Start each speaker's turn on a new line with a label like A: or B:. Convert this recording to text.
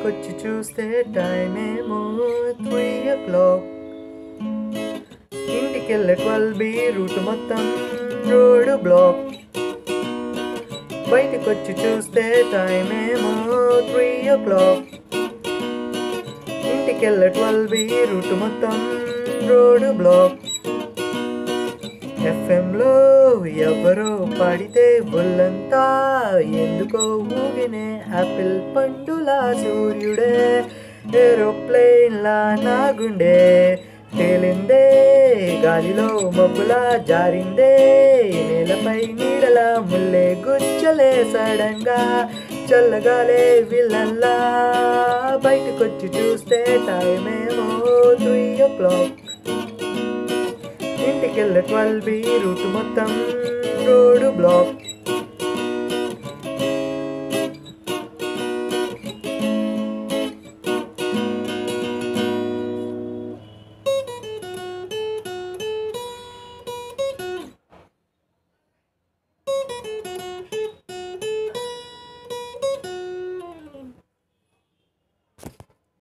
A: బయటకొచ్చి చూస్తే టైం ఏమో త్రీ ఓ క్లాక్ ఇంటికెళ్ళే ట్వెల్వ్ బి రూట్ మొత్తం రోడ్ బ్లాక్ బయటకొచ్చి చూస్తే టైం ఏమో త్రీ ఓ క్లాక్ ఇంటికెళ్ళే ట్వెల్వ్ బి రూట్ మొత్తం రోడ్ బ్లాక్ ఎఫ్ఎంలో ఎవరో పాడితే ఒళ్ళంతా ఎందుకో ఊగినే యాపిల్ పండులా సూర్యుడే ఏరోప్లేన్లా నా గుండె తేలిందే గాలిలో మబ్బులా జారిందే నేలపై నీడలా ముల్లే గుచ్చలే సడన్గా చల్లగాలే విల్లల్లా బయటకొచ్చి చూస్తే టైం ఏమో త్రీ ఓ క్లాక్ ఇంటికెళ్ళ ట్వెల్వ్ బి రూట్ మొత్తం రోడ్ బ్లాక్